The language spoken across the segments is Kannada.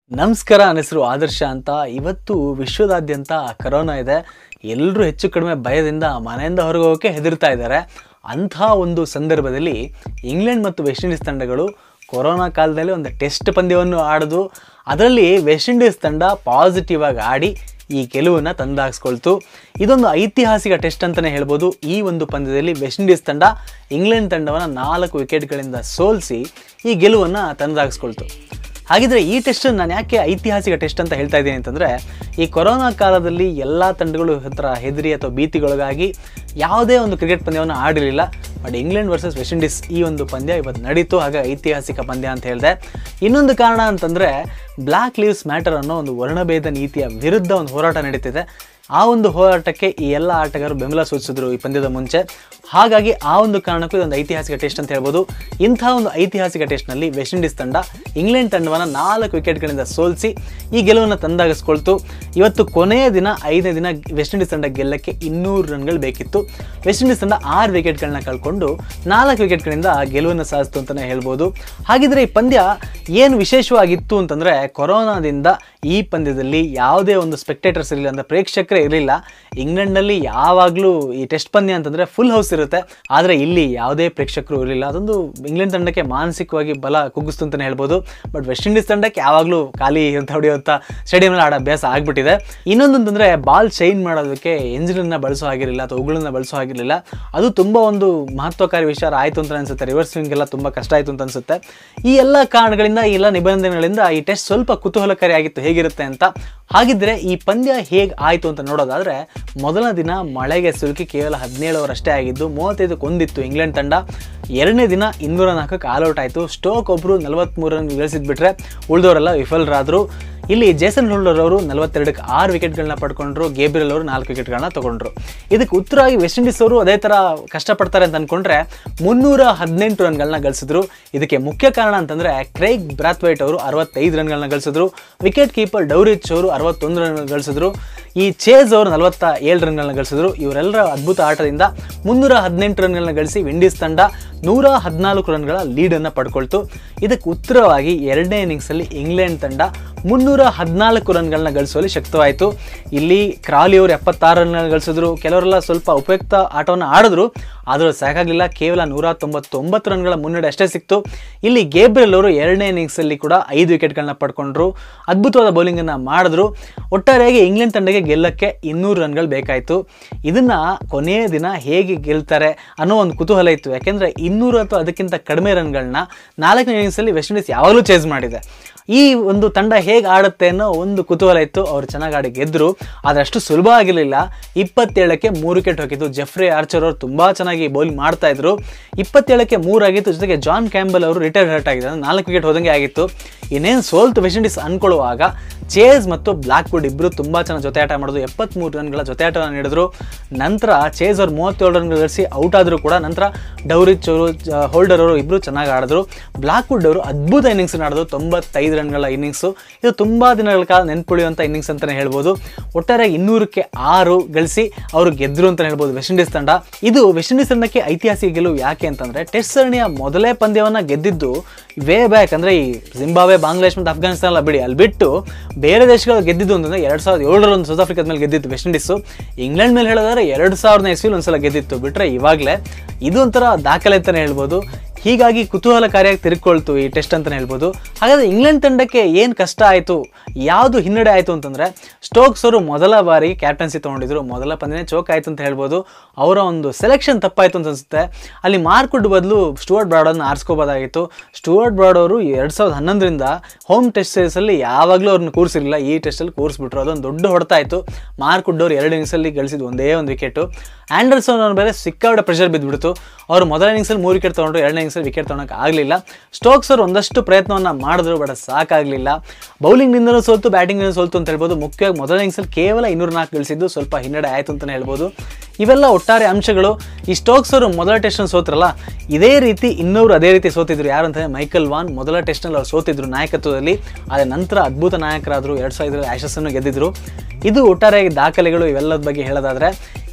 ನಮಸ್ಕಾರ ನನ್ನ ಹೆಸರು ಆದರ್ಶ ಅಂತ ಇವತ್ತು ವಿಶ್ವದಾದ್ಯಂತ ಕರೋನಾ ಇದೆ ಎಲ್ಲರೂ ಹೆಚ್ಚು ಕಡಿಮೆ ಭಯದಿಂದ ಮನೆಯಿಂದ ಹೊರಗೆ ಹೋಗೋಕ್ಕೆ ಹೆದರ್ತಾ ಇದ್ದಾರೆ ಅಂಥ ಒಂದು ಸಂದರ್ಭದಲ್ಲಿ ಇಂಗ್ಲೆಂಡ್ ಮತ್ತು ವೆಸ್ಟ್ ಇಂಡೀಸ್ ತಂಡಗಳು ಕೊರೋನಾ ಕಾಲದಲ್ಲಿ ಒಂದು ಟೆಸ್ಟ್ ಪಂದ್ಯವನ್ನು ಆಡಿದು ಅದರಲ್ಲಿ ವೆಸ್ಟ್ ಇಂಡೀಸ್ ತಂಡ ಪಾಸಿಟಿವ್ ಆಗಿ ಆಡಿ ಈ ಗೆಲುವನ್ನು ತಂದಾಗಿಸ್ಕೊಳ್ತು ಇದೊಂದು ಐತಿಹಾಸಿಕ ಟೆಸ್ಟ್ ಅಂತಲೇ ಹೇಳ್ಬೋದು ಈ ಒಂದು ಪಂದ್ಯದಲ್ಲಿ ವೆಸ್ಟ್ ಇಂಡೀಸ್ ತಂಡ ಇಂಗ್ಲೆಂಡ್ ತಂಡವನ್ನು ನಾಲ್ಕು ವಿಕೆಟ್ಗಳಿಂದ ಸೋಲಿಸಿ ಈ ಗೆಲುವನ್ನು ತಂದಾಗಿಸ್ಕೊಳ್ತು ಹಾಗಿದ್ರೆ ಈ ಟೆಸ್ಟ್ ನಾನು ಯಾಕೆ ಐತಿಹಾಸಿಕ ಟೆಸ್ಟ್ ಅಂತ ಹೇಳ್ತಾ ಇದ್ದೀನಿ ಅಂತಂದರೆ ಈ ಕೊರೋನಾ ಕಾಲದಲ್ಲಿ ಎಲ್ಲ ತಂಡಗಳು ಹತ್ರ ಹೆದರಿ ಅಥವಾ ಭೀತಿಗೊಳಗಾಗಿ ಯಾವುದೇ ಒಂದು ಕ್ರಿಕೆಟ್ ಪಂದ್ಯವನ್ನು ಆಡಿರಲಿಲ್ಲ but England versus West Indies ಈ ಒಂದು ಪಂದ್ಯ ಇವತ್ತು ನಡೀತು ಹಾಗೆ ಐತಿಹಾಸಿಕ ಪಂದ್ಯ ಅಂತ ಹೇಳಿದೆ ಇನ್ನೊಂದು ಕಾರಣ ಅಂತಂದರೆ ಬ್ಲ್ಯಾಕ್ ಲೀವ್ಸ್ ಮ್ಯಾಟರ್ ಅನ್ನೋ ಒಂದು ವರ್ಣಭೇದ ನೀತಿಯ ವಿರುದ್ಧ ಒಂದು ಹೋರಾಟ ನಡೀತಿದೆ ಆ ಒಂದು ಹೋರಾಟಕ್ಕೆ ಈ ಎಲ್ಲ ಆಟಗಾರರು ಬೆಂಬಲ ಸೂಚಿಸಿದ್ರು ಈ ಪಂದ್ಯದ ಮುಂಚೆ ಹಾಗಾಗಿ ಆ ಒಂದು ಕಾರಣಕ್ಕೂ ಇದೊಂದು ಐತಿಹಾಸಿಕ ಟೆಸ್ಟ್ ಅಂತ ಹೇಳ್ಬೋದು ಇಂಥ ಒಂದು ಐತಿಹಾಸಿಕ ಟೆಸ್ಟ್ನಲ್ಲಿ ವೆಸ್ಟ್ ಇಂಡೀಸ್ ತಂಡ ಇಂಗ್ಲೆಂಡ್ ತಂಡವನ್ನು ನಾಲ್ಕು ವಿಕೆಟ್ಗಳಿಂದ ಸೋಲಿಸಿ ಈ ಗೆಲುವನ್ನು ತಂದಾಗಿಸ್ಕೊಳ್ತು ಇವತ್ತು ಕೊನೆಯ ದಿನ ಐದನೇ ದಿನ ವೆಸ್ಟ್ ಇಂಡೀಸ್ ತಂಡ ಗೆಲ್ಲಕ್ಕೆ ಇನ್ನೂರು ರನ್ಗಳು ಬೇಕಿತ್ತು ವೆಸ್ಟ್ ಇಂಡೀಸ್ ತಂಡ ಆರು ವಿಕೆಟ್ಗಳನ್ನ ಕಳ್ಕೊಂಡು ನಾಲ್ಕು ವಿಕೆಟ್ಗಳಿಂದ ಗೆಲುವನ್ನು ಸಾಧಿಸ್ತು ಅಂತಲೇ ಹೇಳ್ಬೋದು ಹಾಗಿದ್ರೆ ಈ ಪಂದ್ಯ ಏನು ವಿಶೇಷವಾಗಿತ್ತು ಅಂತಂದರೆ ಕೊರೋನಾದಿಂದ ಈ ಪಂದ್ಯದಲ್ಲಿ ಯಾವುದೇ ಒಂದು ಸ್ಪೆಕ್ಟೇಟರ್ಸ್ ಇರಲಿಲ್ಲ ಅಂದರೆ ಪ್ರೇಕ್ಷಕರೇ ಇರಲಿಲ್ಲ ಇಂಗ್ಲೆಂಡ್ನಲ್ಲಿ ಯಾವಾಗಲೂ ಈ ಟೆಸ್ಟ್ ಪಂದ್ಯ ಅಂತಂದರೆ ಫುಲ್ ಹೌಸ್ ಇರುತ್ತೆ ಆದರೆ ಇಲ್ಲಿ ಯಾವುದೇ ಪ್ರೇಕ್ಷಕರು ಇರಲಿಲ್ಲ ಅದೊಂದು ಇಂಗ್ಲೆಂಡ್ ತಂಡಕ್ಕೆ ಮಾನಸಿಕವಾಗಿ ಬಲ ಕುಗ್ಗಿಸ್ತು ಅಂತಲೇ ಹೇಳ್ಬೋದು ಬಟ್ ವೆಸ್ಟ್ ಇಂಡೀಸ್ ತಂಡಕ್ಕೆ ಯಾವಾಗಲೂ ಖಾಲಿ ಅಂತ ಹೊಡೆಯುವಂಥ ಸ್ಟೇಡಿಯಂನಲ್ಲಿ ಆಡೋ ಅಭ್ಯಾಸ ಆಗಿಬಿಟ್ಟಿದೆ ಇನ್ನೊಂದು ಅಂತಂದರೆ ಬಾಲ್ ಶೈನ್ ಮಾಡೋದಕ್ಕೆ ಎಂಜಿನನ್ನು ಬಳಸೋ ಆಗಿರಲಿಲ್ಲ ಅಥವಾ ಉಗುಳನ್ನ ಬಳಸೋ ಆಗಿರಲಿಲ್ಲ ಅದು ತುಂಬ ಒಂದು ಮಹತ್ವಕಾರಿ ವಿಚಾರ ಆಯಿತು ಅಂತ ಅನಿಸುತ್ತೆ ರಿವರ್ಸ್ ಸ್ವಿಂಗ್ ಎಲ್ಲ ತುಂಬ ಕಷ್ಟ ಆಯಿತು ಅಂತ ಅನಿಸುತ್ತೆ ಈ ಎಲ್ಲ ಕಾರಣಗಳಿಂದ ಈ ಎಲ್ಲ ನಿಬಂಧನೆಗಳಿಂದ ಈ ಟೆಸ್ಟ್ ಸ್ವಲ್ಪ ಕುತೂಹಲಕಾರಿಯಾಗಿತ್ತು ಹೇಗಿರುತ್ತೆ ಅಂತ ಹಾಗಿದ್ರೆ ಈ ಪಂದ್ಯ ಹೇಗೆ ಆಯಿತು ಅಂತ ನೋಡೋದಾದರೆ ಮೊದಲ ದಿನ ಮಳೆಗೆ ಸಿಲುಕಿ ಕೇವಲ ಹದಿನೇಳು ಓವರ್ ಅಷ್ಟೇ ಆಗಿದ್ದು ಮೂವತ್ತೈದಕ್ಕೆ ಒಂದಿತ್ತು ಇಂಗ್ಲೆಂಡ್ ತಂಡ ಎರಡನೇ ದಿನ ಇನ್ನೂರ ನಾಲ್ಕಕ್ಕೆ ಆಲ್ಔಟ್ ಆಯಿತು ಸ್ಟೋಕ್ ಒಬ್ಬರು ನಲವತ್ತ್ಮೂರು ರನ್ ಗಳಿಸಿದ್ಬಿಟ್ರೆ ಉಳಿದವರೆಲ್ಲ ವಿಫಲರಾದರು ಇಲ್ಲಿ ಜೇಸನ್ ಹೋಲ್ಡರ್ ಅವರು ನಲವತ್ತೆರಡಕ್ಕೆ ಆರು ವಿಕೆಟ್ಗಳನ್ನ ಪಡ್ಕೊಂಡ್ರು ಗೇಬ್ರಿಯಲ್ ಅವರು ನಾಲ್ಕು ವಿಕೆಟ್ಗಳನ್ನ ತಗೊಂಡ್ರು ಇದಕ್ಕೆ ಉತ್ತರವಾಗಿ ವೆಸ್ಟ್ ಇಂಡೀಸ್ ಅವರು ಅದೇ ಥರ ಕಷ್ಟಪಡ್ತಾರೆ ಅಂತ ಅಂದ್ಕೊಂಡ್ರೆ ಮುನ್ನೂರ ಹದಿನೆಂಟು ರನ್ಗಳನ್ನ ಗಳಿಸಿದ್ರು ಇದಕ್ಕೆ ಮುಖ್ಯ ಕಾರಣ ಅಂತಂದರೆ ಕ್ರೈಗ್ ಬ್ರಾತ್ವೈಟ್ ಅವರು ಅರವತ್ತೈದು ರನ್ಗಳನ್ನ ಗಳಿಸಿದ್ರು ವಿಕೆಟ್ ಕೀಪರ್ ಡೌರಿಚ್ ಅವರು ಅರವತ್ತೊಂದು ರನ್ ಗಳಿಸಿದ್ರು ಈ ಚೇಸ್ ಅವರು ನಲವತ್ತ ಏಳು ರನ್ಗಳನ್ನ ಗಳಿಸಿದ್ರು ಇವರೆಲ್ಲರ ಅದ್ಭುತ ಆಟದಿಂದ ಮುನ್ನೂರ ಹದಿನೆಂಟು ರನ್ಗಳನ್ನ ಗಳಿಸಿ ವಿಂಡೀಸ್ ತಂಡ ನೂರ ಹದಿನಾಲ್ಕು ರನ್ಗಳ ಲೀಡನ್ನು ಪಡ್ಕೊಳ್ತು ಇದಕ್ಕೆ ಉತ್ತರವಾಗಿ ಎರಡನೇ ಇನ್ನಿಂಗ್ಸಲ್ಲಿ ಇಂಗ್ಲೆಂಡ್ ತಂಡ ಮುನ್ನೂರ ಹದಿನಾಲ್ಕು ರನ್ಗಳನ್ನ ಗಳಿಸುವಲ್ಲಿ ಶಕ್ತವಾಯಿತು ಇಲ್ಲಿ ಕ್ರಾಲಿ ಅವರು ಎಪ್ಪತ್ತಾರು ರನ್ಗಳನ್ನ ಗಳಿಸಿದ್ರು ಕೆಲವರೆಲ್ಲ ಸ್ವಲ್ಪ ಉಪಯುಕ್ತ ಆಟವನ್ನು ಆಡಿದ್ರು ಆದರೂ ಸಾಕಾಗಲಿಲ್ಲ ಕೇವಲ ನೂರ ತೊಂಬತ್ತೊಂಬತ್ತು ರನ್ಗಳ ಮುನ್ನಡೆ ಅಷ್ಟೇ ಸಿಕ್ತು ಇಲ್ಲಿ ಗೇಬ್ರಿಯಲ್ ಅವರು ಎರಡನೇ ಇನ್ನಿಂಗ್ಸಲ್ಲಿ ಕೂಡ ಐದು ವಿಕೆಟ್ಗಳನ್ನ ಪಡ್ಕೊಂಡ್ರು ಅದ್ಭುತವಾದ ಬೌಲಿಂಗನ್ನು ಮಾಡಿದ್ರು ಒಟ್ಟಾರೆಯಾಗಿ ಇಂಗ್ಲೆಂಡ್ ತಂಡಕ್ಕೆ ಗೆಲ್ಲಕ್ಕೆ ಇನ್ನೂರು ರನ್ಗಳು ಬೇಕಾಯಿತು ಇದನ್ನು ಕೊನೆಯ ದಿನ ಹೇಗೆ ಗೆಲ್ತಾರೆ ಅನ್ನೋ ಒಂದು ಕುತೂಹಲ ಇತ್ತು ಯಾಕೆಂದರೆ ಇನ್ನೂರು ಅಥವಾ ಅದಕ್ಕಿಂತ ಕಡಿಮೆ ರನ್ಗಳನ್ನ ನಾಲ್ಕನೇ ಇನ್ನಿಂಗ್ಸಲ್ಲಿ ವೆಸ್ಟ್ ಇಂಡೀಸ್ ಯಾವಾಗಲೂ ಚೇಸ್ ಮಾಡಿದೆ ಈ ಒಂದು ತಂಡ ಹೇಗೆ ಆಡುತ್ತೆ ಅನ್ನೋ ಒಂದು ಕುತೂಹಲ ಇತ್ತು ಅವ್ರು ಚೆನ್ನಾಗಿ ಆಡಿ ಗೆದ್ದರು ಆದರೆ ಅಷ್ಟು ಸುಲಭ ಆಗಿರಲಿಲ್ಲ ಇಪ್ಪತ್ತೇಳಕ್ಕೆ ಮೂರು ವಿಕೆಟ್ ಹೋಗಿತ್ತು ಜೆಫ್ರಿ ಆರ್ಚರ್ ಅವರು ತುಂಬ ಚೆನ್ನಾಗಿ ಬೌಲಿಂಗ್ ಮಾಡ್ತಾ ಇದ್ರು ಇಪ್ಪತ್ತೇಳಕ್ಕೆ ಮೂರು ಆಗಿತ್ತು ಜೊತೆಗೆ ಜಾನ್ ಕ್ಯಾಂಬಲ್ ಅವರು ರಿಟೈರ್ ಹರ್ಟ್ ಆಗಿದ್ದಾರೆ ನಾಲ್ಕು ವಿಕೆಟ್ ಹೋದಂಗೆ ಆಗಿತ್ತು ಇನ್ನೇನು ಸೋಲ್ತು ವೆಸ್ಟ್ ಇಂಡೀಸ್ ಅನ್ಕೊಳ್ಳುವಾಗ ಚೇಸ್ ಮತ್ತು ಬ್ಲ್ಯಾಕ್ವುಡ್ ಇಬ್ಬರು ತುಂಬ ಚೆನ್ನಾಗಿ ಜೊತೆ ಆಟ ಮಾಡೋದು ಎಪ್ಪತ್ತ್ಮೂರು ರನ್ಗಳ ಜೊತೆ ಆಟವನ್ನು ನೀಡಿದ್ರು ನಂತರ ಚೇಸ್ ಅವರು ಮೂವತ್ತೇಳು ರನ್ ಗಳಿಸಿ ಔಟ್ ಆದರೂ ಕೂಡ ನಂತರ ಡೌರಿಚ್ ಅವರು ಹೋಲ್ಡರ್ ಅವರು ಇಬ್ಬರು ಚೆನ್ನಾಗಿ ಆಡಿದ್ರು ಬ್ಲ್ಯಾಕ್ವುಡ್ ಅವರು ಅದ್ಭುತ ಇನ್ನಿಂಗ್ಸ್ ಆಡಿದ್ರು ತೊಂಬತ್ತೈದು ರನ್ಗಳ ಇನ್ನಿಂಗ್ಸು ಇದು ತುಂಬ ದಿನಗಳ ಕಾಲ ನೆನ್ಪುಳಿಯುವಂಥ ಇನ್ನಿಂಗ್ಸ್ ಅಂತಲೇ ಹೇಳ್ಬೋದು ಒಟ್ಟಾರೆ ಇನ್ನೂರಕ್ಕೆ ಆರು ಗಳಿಸಿ ಅವರು ಗೆದ್ದರು ಅಂತಲೇ ಹೇಳ್ಬೋದು ವೆಸ್ಟ್ ಇಂಡೀಸ್ ತಂಡ ಇದು ವೆಸ್ಟ್ ಇಂಡೀಸ್ ತಂಡಕ್ಕೆ ಐತಿಹಾಸಿಕ ಗೆಲುವು ಯಾಕೆ ಅಂತಂದರೆ ಟೆಸ್ಟ್ ಸರಣಿಯ ಮೊದಲೇ ಪಂದ್ಯವನ್ನು ಗೆದ್ದಿದ್ದು ವೇ ಬ್ಯಾಕ್ ಅಂದರೆ ಈ ಜಿಂಬಾಬ್ವೆ ಬಾಂಗ್ಲಾದೇಶ್ ಮತ್ತು ಅಫ್ಘಾನಿಸ್ತಾನ ಎಲ್ಲ ಬಿಡಿ ಅಲ್ಲಿ ಬಿಟ್ಟು ಬೇರೆ ದೇಶಗಳು ಗೆದ್ದಿದ್ದು ಅಂತಂದರೆ ಎರಡು ಸಾವಿರದ ಏಳರಲ್ಲಿ ಒಂದು ಸೌತ್ ಆಫ್ರಿಕಾದ ಮೇಲೆ ಗೆದ್ದಿತ್ತು ವೆಸ್ಟ್ ಇಂಡೀಸು ಇಂಗ್ಲೆಂಡ್ ಮೇಲೆ ಹೇಳೋದಾದ್ರೆ ಎರಡು ಸಾವಿರದ ಇಸ್ವಿಲಿ ಒಂದ್ಸಲ ಗೆದ್ದಿತ್ತು ಬಿಟ್ಟರೆ ಇವಾಗಲೇ ಇದು ಒಂಥರ ದಾಖಲೆ ಅಂತಲೇ ಹೇಳ್ಬೋದು ಹೀಗಾಗಿ ಕುತೂಹಲಕಾರಿಯಾಗಿ ತಿರುಕೊಳ್ತು ಈ ಟೆಸ್ಟ್ ಅಂತಲೇ ಹೇಳ್ಬೋದು ಹಾಗಾದರೆ ಇಂಗ್ಲೆಂಡ್ ತಂಡಕ್ಕೆ ಏನು ಕಷ್ಟ ಆಯಿತು ಯಾವುದು ಹಿನ್ನಡೆ ಆಯಿತು ಅಂತಂದರೆ ಸ್ಟೋಕ್ಸ್ ಅವರು ಮೊದಲ ಬಾರಿ ಕ್ಯಾಪ್ಟನ್ಸಿ ತೊಗೊಂಡಿದ್ರು ಮೊದಲ ಪಂದ್ಯನೇ ಚೋಕ್ ಆಯಿತು ಅಂತ ಹೇಳ್ಬೋದು ಅವರ ಒಂದು ಸೆಲೆಕ್ಷನ್ ತಪ್ಪಾಯಿತು ಅಂತ ಅನಿಸುತ್ತೆ ಅಲ್ಲಿ ಮಾರ್ಕುಡ್ ಬದಲು ಸ್ಟುವರ್ಟ್ ಬ್ರಾಡನ್ನು ಆರಿಸ್ಕೋಬೋದಾಗಿತ್ತು ಸ್ಟುವರ್ಟ್ ಬ್ರಾಡ್ ಅವರು ಎರಡು ಸಾವಿರದ ಹನ್ನೊಂದರಿಂದ ಹೋಮ್ ಟೆಸ್ಟ್ ಸೀರೀಸಲ್ಲಿ ಯಾವಾಗಲೂ ಅವ್ರನ್ನ ಕೂರಿಸಿರಲಿಲ್ಲ ಈ ಟೆಸ್ಟಲ್ಲಿ ಕೂರಿಸ್ಬಿಟ್ರು ಅದೊಂದು ದೊಡ್ಡ ಹೊಡೆತ ಆಯಿತು ಮಾರ್ಕುಡ್ ಅವರು ಎರಡು ಇನ್ನಿಂಗ್ಸಲ್ಲಿ ಗಳಿಸಿದ್ದು ಒಂದೇ ಒಂದು ವಿಕೆಟು ಆ್ಯಂಡರ್ಸನ್ ಅವ್ರ ಬೇರೆ ಸಿಕ್ಕಾಬಿಡ ಪ್ರೆಷರ್ ಬಿದ್ದುಬಿಡ್ತು ಅವರು ಮೊದಲ ಇನ್ನಿಂಗ್ಸಲ್ಲಿ ಮೂರು ವಿಕೆಟ್ ತೊಗೊಂಡ್ರು ಎರಡನೇ ಇನ್ನಿಂಗ್ಸಲ್ಲಿ ವಿಕೆಟ್ ತೊಗೊಳಕ್ಕೆ ಆಗಲಿಲ್ಲ ಸ್ಟೋಕ್ಸ್ ಅವರು ಒಂದಷ್ಟು ಪ್ರಯತ್ನವನ್ನು ಮಾಡಿದ್ರು ಬಟ್ ಸಾಕಾಗಲಿಲ್ಲ ಬೌಲಿಂಗ್ನಿಂದಲೂ ಸೋಲ್ತು ಬ್ಯಾಟಿಂಗ್ನಿಂದ ಸೋಲ್ತು ಅಂತ ಹೇಳ್ಬೋದು ಮುಖ್ಯವಾಗಿ ಮೊದಲ ಇನ್ನಿಂಗ್ಸಲ್ಲಿ ಕೇವಲ ಇನ್ನೂರ ನಾಲ್ಕು ಗಳಿಸಿದ್ದು ಸ್ವಲ್ಪ ಹಿನ್ನಡೆ ಆಯಿತು ಅಂತಲೇ ಹೇಳ್ಬೋದು ಇವೆಲ್ಲ ಒಟ್ಟಾರೆ ಅಂಶಗಳು ಈ ಸ್ಟೋಕ್ಸ್ ಅವರು ಮೊದಲ ಟೆಸ್ಟನ್ನು ಸೋತ್ರಲ್ಲ ಇದೇ ರೀತಿ ಇನ್ನೊಬ್ರು ಅದೇ ರೀತಿ ಸೋತಿದ್ರು ಯಾರು ಅಂತಂದರೆ ಮೈಕಲ್ ವಾನ್ ಮೊದಲ ಟೆಸ್ಟ್ನಲ್ಲಿ ಅವ್ರು ಸೋತಿದ್ರು ನಾಯಕತ್ವದಲ್ಲಿ ಆದರೆ ನಂತರ ಅದ್ಭುತ ನಾಯಕರಾದರು ಎರಡು ಸಾವಿರದ ಆ್ಯಶಸ್ಸನ್ನು ಗೆದ್ದಿದ್ರು ಇದು ಒಟ್ಟಾರೆಯಾಗಿ ದಾಖಲೆಗಳು ಇವೆಲ್ಲದ ಬಗ್ಗೆ ಹೇಳೋದಾದರೆ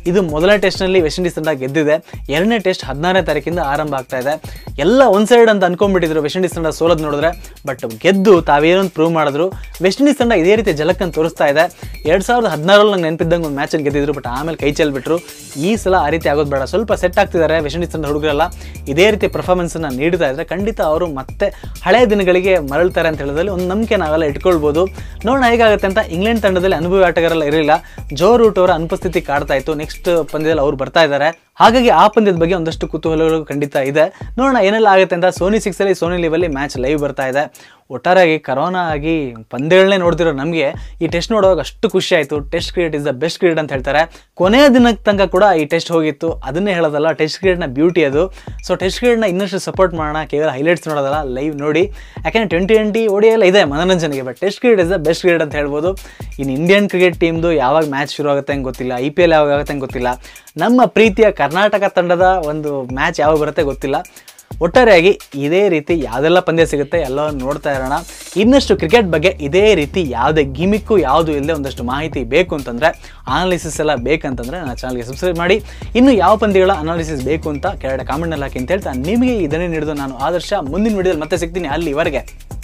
ಇದು ಮೊದಲನೇ ಟೆಸ್ಟ್ನಲ್ಲಿ ವೆಸ್ಟ್ ಇಂಡೀಸ್ ತಂಡ ಗೆದ್ದಿದೆ ಎರಡನೇ ಟೆಸ್ಟ್ ಹದಿನಾರನೇ ತಾರೀಕಿಂದ ಆರಂಭ ಆಗ್ತಾ ಇದೆ ಎಲ್ಲ ಒಂದು ಸೈಡ್ ಅಂತ ಅನ್ಕೊಂಡ್ಬಿಟ್ಟಿದ್ರು ವೆಸ್ಟ್ ಇಂಡೀಸ್ ತಂಡ ಸೋಲೋದು ನೋಡಿದ್ರೆ ಬಟ್ ಗೆದ್ದು ತಾವೇನೊಂದು ಪ್ರೂವ್ ಮಾಡಿದ್ರು ವೆಸ್ಟ್ ಇಂಡೀಸ್ ತಂಡ ಇದೇ ರೀತಿ ಜಲಕ್ಕನ್ನು ತೋರಿಸ್ತಾ ಇದೆ ಎರಡು ಸಾವಿರದ ಹದಿನಾರಲ್ಲಿ ನಂಗೆ ನೆನಪಿದ್ದಂಗೆ ಒಂದು ಮ್ಯಾಚನ್ನು ಗೆದ್ದಿದ್ರು ಬಟ್ ಆಮೇಲೆ ಕೈ ಚೆಲ್ಬಿಟ್ರು ಈ ಸಲ ಆ ರೀತಿ ಆಗೋದು ಬೇಡ ಸ್ವಲ್ಪ ಸೆಟ್ ಆಗ್ತಿದ್ದಾರೆ ವೆಸ್ಟ್ ಇಂಡೀಸ್ ತಂಡ ಹುಡುಗರೆಲ್ಲ ಇದೇ ರೀತಿ ಪರ್ಫಾರ್ಮೆನ್ಸನ್ನು ನೀಡ್ತಾ ಇದ್ರೆ ಖಂಡಿತ ಅವರು ಮತ್ತೆ ಹಳೆಯ ದಿನಗಳಿಗೆ ಮರಳ್ತಾರೆ ಅಂತ ಹೇಳಿದ್ರೆ ಒಂದು ನಂಬಿಕೆ ನಾವೆಲ್ಲ ಇಟ್ಕೊಳ್ಬೋದು ನೋಡೋಣ ಹೇಗಾಗುತ್ತೆ ಅಂತ ಇಂಗ್ಲೆಂಡ್ ತಂಡದಲ್ಲಿ ಅನುಭವಿ ಆಟಗಾರಲ್ಲ ಇರಲಿಲ್ಲ ಜೋ ರೂಟ್ ಅವರ ಅನುಪಸ್ಥಿತಿ ಕಾಡ್ತಾ ಇತ್ತು ನೆಕ್ಸ್ಟ್ ಪಂದ್ಯದಲ್ಲಿ ಅವ್ರು ಬರ್ತಾ ಇದ್ದಾರೆ ಹಾಗಾಗಿ ಆ ಪಂದ್ಯದ ಬಗ್ಗೆ ಒಂದಷ್ಟು ಕುತೂಹಲಗಳು ಖಂಡಿತ ಇದೆ ನೋಡೋಣ ಏನೆಲ್ಲ ಆಗುತ್ತೆ ಅಂತ ಸೋನಿ ಸಿಕ್ಸಲ್ಲಿ ಸೋನಿ ಲಿವಲ್ಲಿ ಮ್ಯಾಚ್ ಲೈವ್ ಬರ್ತಾ ಇದೆ ಒಟ್ಟಾರೆಯಾಗಿ ಕರೋನಾ ಆಗಿ ಪಂದ್ಯಗಳನ್ನೇ ನೋಡ್ತಿರೋ ನಮಗೆ ಈ ಟೆಸ್ಟ್ ನೋಡುವಾಗ ಅಷ್ಟು ಖುಷಿ ಆಯಿತು test cricket is the best cricket ಅಂತ ಹೇಳ್ತಾರೆ ಕೊನೆಯ ದಿನಕ್ಕೆ ತನಕ ಕೂಡ ಈ ಟೆಸ್ಟ್ ಹೋಗಿತ್ತು ಅದನ್ನೇ ಹೇಳೋದಲ್ಲ ಟೆಸ್ಟ್ ಕ್ರಿಕೆಟ್ನ ಬ್ಯೂಟಿ ಅದು ಸೊ ಟೆಸ್ಟ್ ಕ್ರಿಕೆಟ್ನ ಇನ್ನಷ್ಟು ಸಪೋರ್ಟ್ ಮಾಡೋಣ ಕೇವಲ ಹೈಲೈಟ್ಸ್ ನೋಡೋದಲ್ಲ ಲೈವ್ ನೋಡಿ ಯಾಕೆಂದರೆ ಟ್ವೆಂಟಿ ಟ್ವೆಂಟಿ ಓಡಿ ಎಲ್ಲ ಇದೆ ಮನೋರಂಜನೆಗೆ but test cricket is the best cricket ಅಂತ ಹೇಳ್ಬೋದು ಇನ್ನು ಇಂಡಿಯನ್ ಕ್ರಿಕೆಟ್ ಟೀಮ್ದು ಯಾವಾಗ ಮ್ಯಾಚ್ ಶುರು ಆಗುತ್ತೆ ಅಂತ ಗೊತ್ತಿಲ್ಲ ಐ ಪಿ ಎಲ್ ಯಾವಾಗ ಆಗುತ್ತೆ ಅಂತ ಗೊತ್ತಿಲ್ಲ ನಮ್ಮ ಪ್ರೀತಿಯ ಕರ್ನಾಟಕ ತಂಡದ ಒಂದು ಮ್ಯಾಚ್ ಯಾವಾಗ ಬರುತ್ತೆ ಗೊತ್ತಿಲ್ಲ ಒಟ್ಟಾರೆಯಾಗಿ ಇದೇ ರೀತಿ ಯಾವುದೆಲ್ಲ ಪಂದ್ಯ ಸಿಗುತ್ತೆ ಎಲ್ಲ ನೋಡ್ತಾ ಇರೋಣ ಇನ್ನಷ್ಟು ಕ್ರಿಕೆಟ್ ಬಗ್ಗೆ ಇದೇ ರೀತಿ ಯಾವುದೇ ಗಿಮಿಕ್ಕು ಯಾವುದು ಇಲ್ಲದೆ ಒಂದಷ್ಟು ಮಾಹಿತಿ ಬೇಕು ಅಂತಂದರೆ ಅನಾಲಿಸಿಸ್ ಎಲ್ಲ ಬೇಕಂತಂದರೆ ನನ್ನ ಚಾನಲ್ಗೆ ಸಬ್ಸ್ಕ್ರೈಬ್ ಮಾಡಿ ಇನ್ನು ಯಾವ ಪಂದ್ಯಗಳ ಅನಾಲಿಸಿಸ್ ಬೇಕು ಅಂತ ಕೆಳಗಡೆ ಕಾಮೆಂಟ್ನಲ್ಲಿ ಹಾಕಿ ಅಂತ ಹೇಳ್ತಾ ನಿಮಗೆ ಇದನ್ನೇ ನೀಡಿದು ನಾನು ಆದರ್ಶ ಮುಂದಿನ ವಿಡಿಯೋದಲ್ಲಿ ಮತ್ತೆ ಸಿಗ್ತೀನಿ ಅಲ್ಲಿವರೆಗೆ